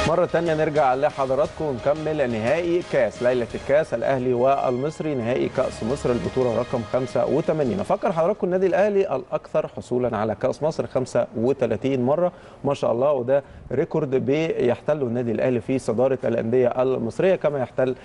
مرة تانية نرجع لحضراتكم ونكمل نهائي كاس ليلة الكاس الأهلي والمصري نهائي كأس مصر البطولة رقم 85 أفكر حضراتكم النادي الأهلي الأكثر حصولا على كأس مصر 35 مرة ما شاء الله وده ريكورد بيحتله النادي الأهلي في صدارة الأندية المصرية كما يحتل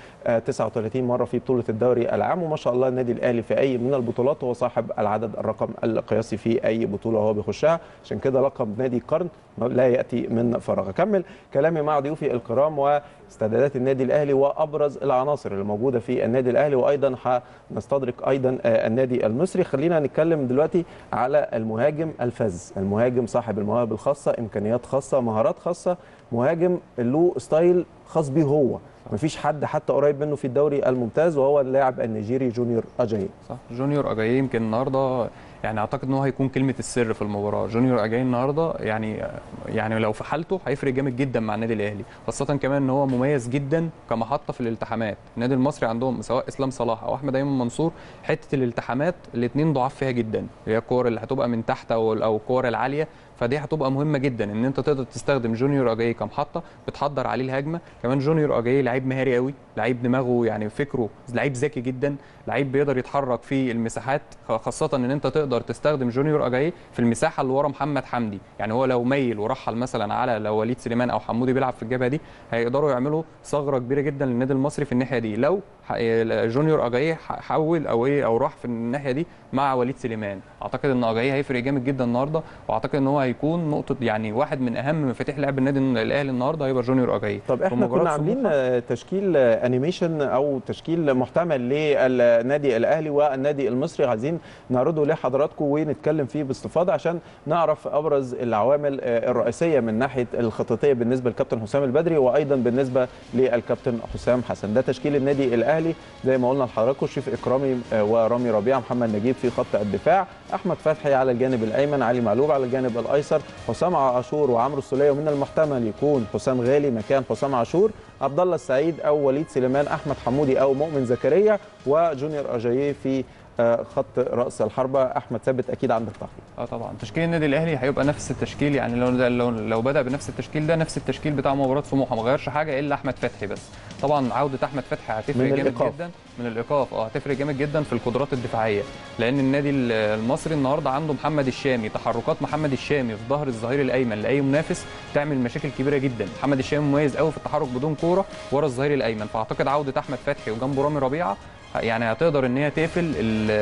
39 مرة في بطولة الدوري العام وما شاء الله النادي الأهلي في أي من البطولات هو صاحب العدد الرقم القياسي في أي بطولة هو بيخشها عشان كده لقب نادي القرن لا يأتي من فراغ أكمل كلامي مع ضيوفي الكرام واستعدادات النادي الاهلي وابرز العناصر اللي موجوده في النادي الاهلي وايضا هنستدرك ايضا النادي المصري خلينا نتكلم دلوقتي على المهاجم الفذ المهاجم صاحب المواهب الخاصه امكانيات خاصه مهارات خاصه مهاجم له ستايل خاص بيه هو مفيش حد حتى قريب منه في الدوري الممتاز وهو اللاعب النيجيري جونيور اجاي صح جونيور اجاي يمكن النهارده يعني اعتقد ان هو هيكون كلمه السر في المباراه جونيور اجاي النهارده يعني يعني لو في حالته هيفرق جامد جدا مع النادي الاهلي خاصه كمان ان هو مميز جدا كمحطه في الالتحامات النادي المصري عندهم سواء اسلام صلاح او احمد ايمن منصور حته الالتحامات الاثنين ضعاف فيها جدا هي الكور اللي هتبقى من تحت او او الكور العاليه فدي هتبقى مهمه جدا ان انت تقدر تستخدم جونيور اجاي كمحطه بتحضر عليه الهجمه كمان جونيور اجاي لعيب مهاري قوي لعيب دماغه يعني فكره لعيب ذكي جدا لعيب بيقدر يتحرك في المساحات خاصه ان انت تقدر تستخدم جونيور اجاي في المساحه اللي ورا محمد حمدي يعني هو لو ميل ورحل مثلا على لو وليد سليمان او حمودي بيلعب في الجبهه دي هيقدروا يعملوا ثغره كبيره جدا للنادي المصري في الناحيه دي لو جونيور اجاي حول او ايه او راح في الناحيه دي مع وليد سليمان اعتقد ان اجاي هيفرق جامد جدا النهارده واعتقد ان هو هيكون نقطه يعني واحد من اهم مفاتيح لعب النادي الاهلي النهارده هيبقى جونيور اجاي طب احنا كنا عاملين تشكيل انيميشن او تشكيل محتمل للنادي الاهلي والنادي المصري عايزين نعرضه لحضراتكم ونتكلم فيه باستفاضه عشان نعرف ابرز العوامل الرئيسيه من ناحيه الخططيه بالنسبه للكابتن حسام البدري وايضا بالنسبه للكابتن حسام حسن ده تشكيل النادي الاهلي زي ما قلنا لحضراتكم شريف اكرامي ورامي ربيعه محمد نجيب في خط الدفاع احمد فتحي على الجانب الايمن علي معلول على الجانب الايسر حسام عاشور وعمرو السوليه ومن المحتمل يكون حسام غالي مكان حسام عاشور عبد الله السعيد او وليد سليمان احمد حمودي او مؤمن زكريا وجونيور اجاييه في خط راس الحربه احمد ثابت اكيد عندك تعقيب اه طبعا تشكيل النادي الاهلي هيبقى نفس التشكيل يعني لو لو, لو بدا بنفس التشكيل ده نفس التشكيل بتاع مباراه سموحه ما غيرش حاجه الا احمد فتحي بس طبعا عوده احمد فتحي هتفرق جامد الإيقاف. جدا من الايقاف اه هتفرق جامد جدا في القدرات الدفاعيه لان النادي المصري النهارده عنده محمد الشامي تحركات محمد الشامي في ظهر الظهير الايمن لاي منافس تعمل مشاكل كبيره جدا محمد الشامي مميز قوي في التحرك بدون كوره ورا الظهير الايمن فاعتقد عوده احمد فتحي وجنبه رامي ربيعه يعني هتقدر ان هي تقفل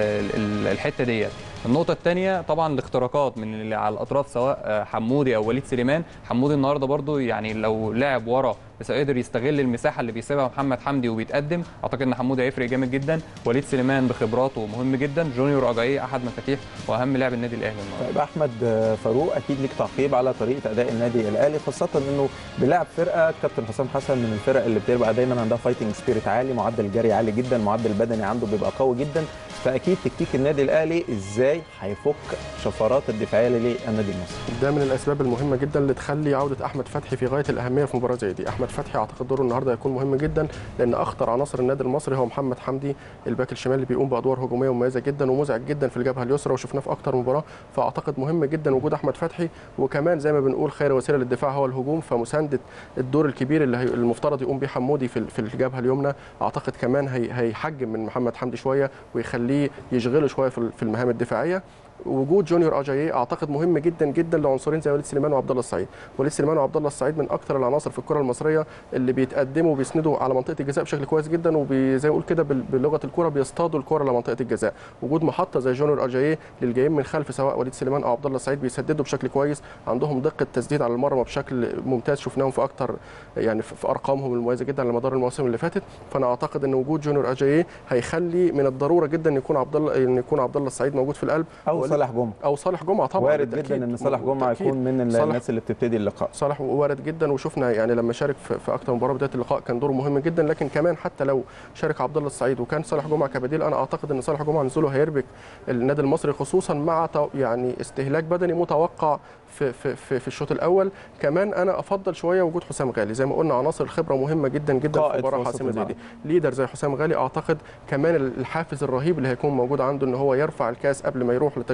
الحته ديت النقطة الثانية طبعا الاختراقات من اللي على الأطراف سواء حمودي أو وليد سليمان، حمودي النهارده برده يعني لو لعب ورا بس قدر يستغل المساحة اللي بيسيبها محمد حمدي وبيتقدم، أعتقد إن حمودي هيفرق جامد جدا، وليد سليمان بخبراته مهم جدا، جونيور أجاييه أحد مفاتيح وأهم لاعب النادي الأهلي النهارده. طيب أحمد فاروق أكيد ليك تعقيب على طريقة أداء النادي الأهلي خاصة إنه بيلعب فرقة كابتن حسام حسن من الفرق اللي بتبقى دايما عندها فايتنج سبيريت عالي، معدل جري عالي جدا، معدل بدني عنده بيبقى قوي جدا، فأكيد تكتيك النادي الأهلي إزاي هيفك شفرات الدفاعيه للنادي المصري. ده من الاسباب المهمه جدا اللي تخلي عوده احمد فتحي في غايه الاهميه في مباراه زي دي، احمد فتحي اعتقد دوره النهارده هيكون مهم جدا لان اخطر عناصر النادي المصري هو محمد حمدي الباك الشمال اللي بيقوم بادوار هجوميه مميزه جدا ومزعج جدا في الجبهه اليسرى وشفناه في اكتر مباراه فاعتقد مهم جدا وجود احمد فتحي وكمان زي ما بنقول خير وسيله للدفاع هو الهجوم فمسانده الدور الكبير اللي المفترض يقوم بيه حمودي في في الجبهه اليمنى اعتقد كمان هي هيحجم من محمد حمدي شويه ويخليه يشغله شويه في المهام الدفاعيه وجود جونيور اجاييه اعتقد مهم جدا جدا لعنصرين زي وليد سليمان وعبد الله السعيد وليد سليمان وعبد الله السعيد من اكثر العناصر في الكره المصريه اللي بيتقدموا وبيسندوا على منطقه الجزاء بشكل كويس جدا وزي ما اقول كده بلغه الكره بيصطادوا الكره لمنطقه الجزاء وجود محطه زي جونيور اجاييه للجايين من خلف سواء وليد سليمان او عبد الله السعيد بيسددوا بشكل كويس عندهم دقه تسديد على المرمى بشكل ممتاز شفناهم في اكثر يعني في ارقامهم المميزه جدا على مدار المواسم اللي فاتت فانا اعتقد ان وجود جونيور اجاييه هيخلي من الضروره جدا ان يكون عبد الله ان يكون عبد الله السعيد موجود في القلب او صالح جمعه او صالح جمعه طبعا وارد جدا ان صالح جمعه يكون من الناس اللي بتبتدي اللقاء صالح وارد جدا وشفنا يعني لما شارك في, في اكثر مباراه بدايه اللقاء كان دوره مهم جدا لكن كمان حتى لو شارك عبد الله السعيد وكان صالح جمعه كبديل انا اعتقد ان صالح جمعه نزوله هيربك النادي المصري خصوصا مع يعني استهلاك بدني متوقع في في في, في الشوط الاول كمان انا افضل شويه وجود حسام غالي زي ما قلنا عناصر الخبره مهمه جدا جدا في مباراه حاسمه زي دي ليدر زي حسام غالي اعتقد كمان الحافز الرهيب اللي هيكون موجود عنده ان هو يرفع الكاس قبل ما يروح لتجربه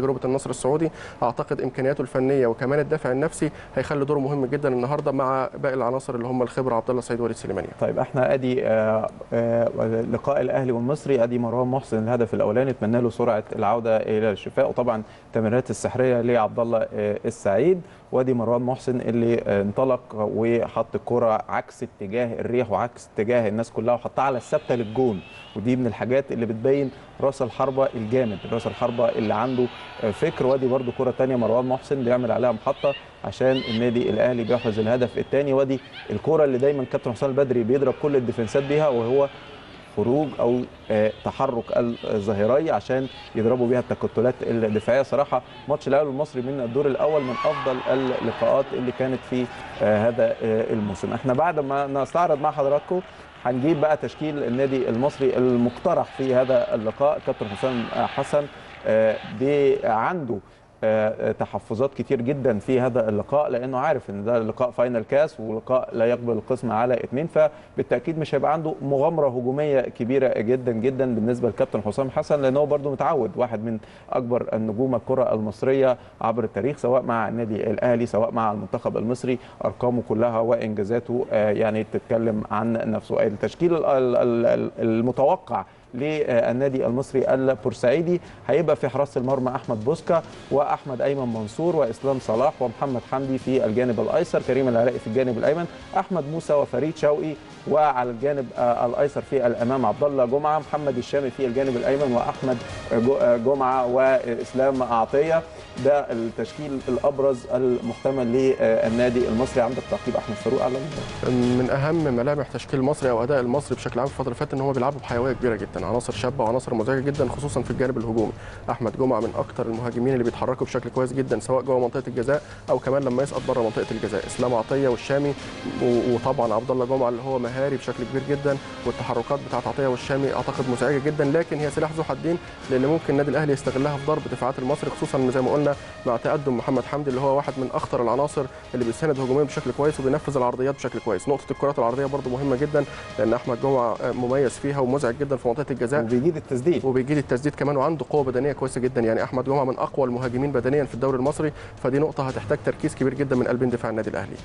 تجربه النصر السعودي اعتقد امكانياته الفنيه وكمان الدافع النفسي هيخلي دوره مهم جدا النهارده مع باقي العناصر اللي هم الخبره عبد الله السعيد وليد سليماني طيب احنا ادي آه، آه، لقاء الاهلي والمصري ادي مروان محسن الهدف الاولاني اتمنى له سرعه العوده الى الشفاء وطبعا التمريرات السحريه لعبد الله آه، السعيد وادي مروان محسن اللي آه، انطلق وحط الكره عكس اتجاه الريح وعكس اتجاه الناس كلها وحطها على الثابته للجون ودي من الحاجات اللي بتبين راس الحربه الجامد راس الحربه اللي عنده آه، فكر وادي برده كره تانية مروان محسن بيعمل عليها محطه عشان النادي الاهلي بيحرز الهدف الثاني وادي الكره اللي دايما كابتن حسام البدري بيضرب كل الديفنسات بيها وهو خروج او آه، تحرك الظهيري عشان يضربوا بيها التكتلات الدفاعيه صراحه ماتش الاهلي المصري من الدور الاول من افضل اللقاءات اللي كانت في آه، هذا آه، الموسم احنا بعد ما نستعرض مع حضراتكم هنجيب بقى تشكيل النادي المصري المقترح في هذا اللقاء كابتن حسام حسن آه، بي- عنده آه، تحفظات كتير جدا في هذا اللقاء لانه عارف ان ده لقاء فاينل كاس ولقاء لا يقبل القسم على اثنين فبالتاكيد مش هيبقى عنده مغامره هجوميه كبيره جدا جدا بالنسبه لكابتن حسام حسن لان هو برده متعود واحد من اكبر النجوم الكره المصريه عبر التاريخ سواء مع النادي الاهلي سواء مع المنتخب المصري ارقامه كلها وانجازاته آه، يعني تتكلم عن نفسه التشكيل ال- ال- ال- المتوقع للنادي المصري البورسعيدي هيبقى في حراسه المرمى احمد بوسكا واحمد ايمن منصور واسلام صلاح ومحمد حمدي في الجانب الايسر كريم العراقي في الجانب الايمن احمد موسى وفريد شوقي وعلى الجانب آه، الايسر في الامام عبد الله جمعه محمد الشامي في الجانب الايمن واحمد جو- آه، جمعه واسلام عطيه ده التشكيل الابرز المحتمل للنادي المصري عندك تعقيب احمد فاروق على من اهم ملامح تشكيل المصري او اداء المصري بشكل عام في الفتره اللي فاتت ان هو بيلعبوا بحيويه كبيره جدا عناصر شابه وعناصر مزعجه جدا خصوصا في الجانب الهجومي احمد جمعه من اكثر المهاجمين اللي بيتحركوا بشكل كويس جدا سواء جوه منطقه الجزاء او كمان لما يسقط بره منطقه الجزاء اسلام عطيه والشامي و- وطبعا عبد الله جمعه اللي هو مهاري بشكل كبير جدا والتحركات بتاعت عطيه والشامي اعتقد مزعجه جدا لكن هي سلاح ذو حدين لان ممكن النادي الاهلي يستغلها في ضرب دفاعات المصري خصوصا زي ما قلنا مع تقدم محمد حمدي اللي هو واحد من اخطر العناصر اللي بيساند هجوميا بشكل كويس وبينفذ العرضيات بشكل كويس نقطه الكرات العرضيه برضو مهمه جدا لان احمد جمعه مميز فيها ومزعج جدا في منطقه الجزاء وبيجيد التسديد وبيجيد التسديد كمان وعنده قوه بدنيه كويسه جدا يعني احمد جمعه من اقوى المهاجمين بدنيا في الدوري المصري فدي نقطه هتحتاج تركيز كبير جدا من قلبين دفاع النادي الاهلي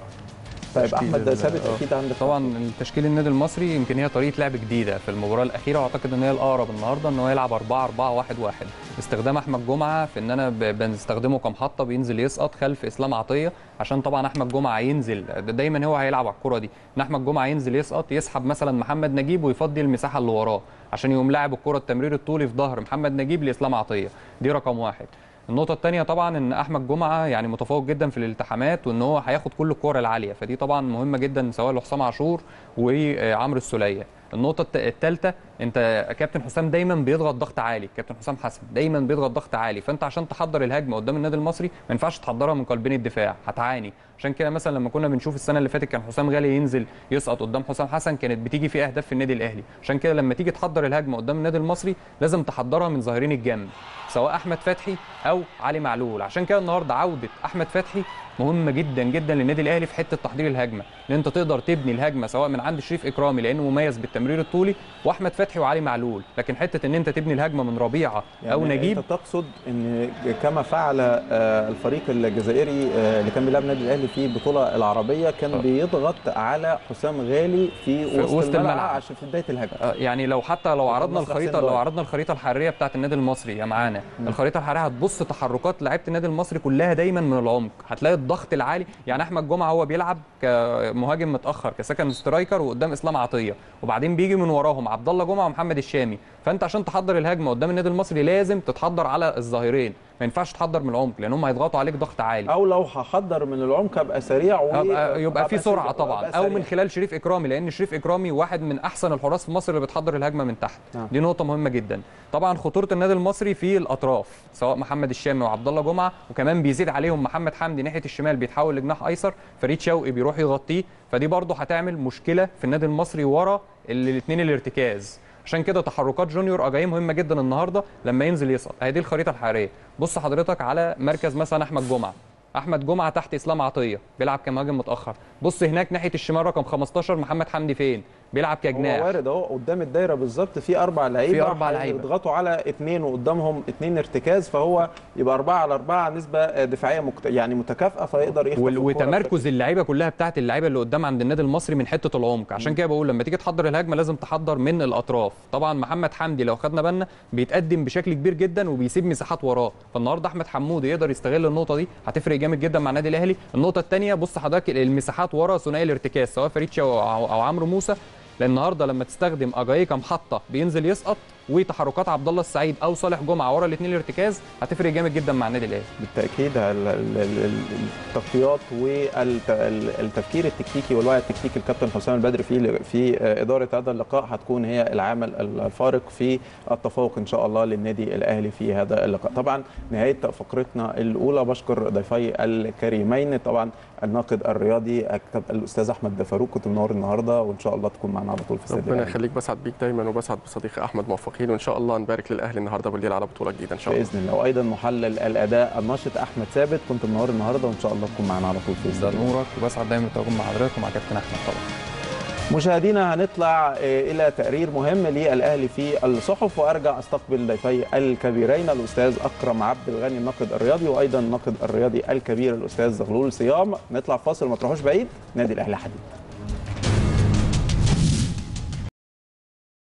طيب تشكيل احمد ال- ثابت آه. اكيد عندك طبعا التشكيل النادي المصري يمكن هي طريقه لعب جديده في المباراه الاخيره واعتقد ان هي الاقرب النهارده ان هو يلعب 4 4 1 1 استخدام احمد جمعه في ان انا ب- بنستخدمه كمحطه بينزل يسقط خلف اسلام عطيه عشان طبعا احمد جمعه ينزل ده دايما هو هيلعب على الكره دي ان احمد جمعه ينزل يسقط يسحب مثلا محمد نجيب ويفضي المساحه اللي وراه عشان يقوم لاعب الكره التمرير الطولي في ظهر محمد نجيب لاسلام عطيه دي رقم واحد النقطة الثانية طبعا ان احمد جمعة يعني متفوق جدا في الالتحامات وان هو هياخد كل الكور العالية فدي طبعا مهمة جدا سواء لحسام عاشور وعمرو السولية النقطة الثالثة انت كابتن حسام دايما بيضغط ضغط عالي كابتن حسام حسن دايما بيضغط ضغط عالي فانت عشان تحضر الهجمة قدام النادي المصري ما ينفعش تحضرها من قلبين الدفاع هتعاني عشان كده مثلا لما كنا بنشوف السنة اللي فاتت كان حسام غالي ينزل يسقط قدام حسام حسن كانت بتيجي فيه اهداف في النادي الاهلي عشان كده لما تيجي تحضر الهجمة قدام النادي المصري لازم تحضرها من ظاهرين الجنب سواء احمد فتحي او علي معلول عشان كده النهارده عوده احمد فتحي مهمه جدا جدا للنادي الاهلي في حته تحضير الهجمه لان انت تقدر تبني الهجمه سواء من عند شريف اكرامي لانه مميز بالتمرير الطولي واحمد فتحي وعلي معلول لكن حته ان انت تبني الهجمه من ربيعه او يعني نجيب انت تقصد ان كما فعل آه، الفريق الجزائري آه، اللي كان بيلعب النادي الاهلي في البطوله العربيه كان آه. بيضغط على حسام غالي في, في وسط, وسط الملعب, الملعب. عشان في بدايه الهجمه آه، يعني لو حتى لو طب عرضنا مصر حسين الخريطه لو ضايع. عرضنا الخريطه الحراريه بتاعه النادي المصري يا معانا الخريطه الحراريه هتبص تحركات لعيبه النادي المصري كلها دايما من العمق هتلاقي الضغط العالي يعني احمد جمعه هو بيلعب كمهاجم متاخر كسكند سترايكر وقدام اسلام عطيه وبعدين بيجي من وراهم عبد الله جمعه ومحمد الشامي فانت عشان تحضر الهجمه قدام النادي المصري لازم تتحضر على الظهيرين ما ينفعش تحضر من العمق لان هم هيضغطوا عليك ضغط عالي او لو هحضر من العمق ابقى سريع و... يبقى, يبقى في أبقى سرعه سريع طبعا وأبقى او سريع. من خلال شريف اكرامي لان شريف اكرامي واحد من احسن الحراس في مصر اللي بتحضر الهجمه من تحت نعم. دي نقطه مهمه جدا طبعا خطوره النادي المصري في الاطراف سواء محمد الشامي وعبد الله جمعه وكمان بيزيد عليهم محمد حمدي ناحيه الشمال بيتحول لجناح ايسر فريد شوقي بيروح يغطيه فدي برضه هتعمل مشكله في النادي المصري ورا الاثنين الارتكاز عشان كده تحركات جونيور اجاي مهمه جدا النهارده لما ينزل يسقط هي دي الخريطه الحراريه بص حضرتك على مركز مثلا احمد جمعه احمد جمعه تحت اسلام عطيه بيلعب كمهاجم متاخر بص هناك ناحيه الشمال رقم 15 محمد حمدي فين بيلعب هو كجناح وارد اهو قدام الدايره بالظبط في اربع لعيبه في أربع لعيبة. يضغطوا على اثنين وقدامهم اثنين ارتكاز فهو يبقى اربعه على اربعه نسبه دفاعيه مكت... يعني متكافئه فيقدر يخطف وال- الكرة وتمركز اللعيبه كلها بتاعت اللعيبه اللي قدام عند النادي المصري من حته العمق عشان كده بقول لما تيجي تحضر الهجمه لازم تحضر من الاطراف طبعا محمد حمدي لو خدنا بالنا بيتقدم بشكل كبير جدا وبيسيب مساحات وراه فالنهارده احمد حمودي يقدر يستغل النقطه دي هتفرق جامد جدا مع النادي الاهلي النقطه الثانيه بص حضرتك المساحات ورا ثنائي الارتكاز سواء فريد شاو او أو عمرو موسى لان النهارده لما تستخدم اجاي كمحطه بينزل يسقط وتحركات عبد الله السعيد او صالح جمعه ورا الاثنين الارتكاز هتفرق جامد جدا مع النادي الاهلي بالتاكيد ال- ال- ال- ال- التغطيات والتفكير التكتيكي والوعي التكتيكي الكابتن حسام البدري في في اداره هذا اللقاء هتكون هي العامل الفارق في التفوق ان شاء الله للنادي الاهلي في هذا اللقاء طبعا نهايه فقرتنا الاولى بشكر ضيفي الكريمين طبعا الناقد الرياضي الاستاذ احمد فاروق كنت منور النهارده وان شاء الله تكون معنا على طول في استاد ربنا الأهلي. يخليك بسعد بيك دايما وبسعد بصديقي احمد موفقين وان شاء الله نبارك للاهلي النهارده بالليل على بطوله جديده ان شاء الله باذن الله وايضا محلل الاداء الناشط احمد ثابت كنت منور النهارده وان شاء الله تكون معنا على طول في ده استاد نورك وبسعد دايما بالتواجد مع حضرتك ومع كابتن احمد طبعا مشاهدينا هنطلع آه، الى تقرير مهم للاهلي في الصحف وارجع استقبل ضيفي الكبيرين الاستاذ اكرم عبد الغني الناقد الرياضي وايضا الناقد الرياضي الكبير الاستاذ زغلول صيام نطلع فاصل ما تروحوش بعيد نادي الاهلي حديد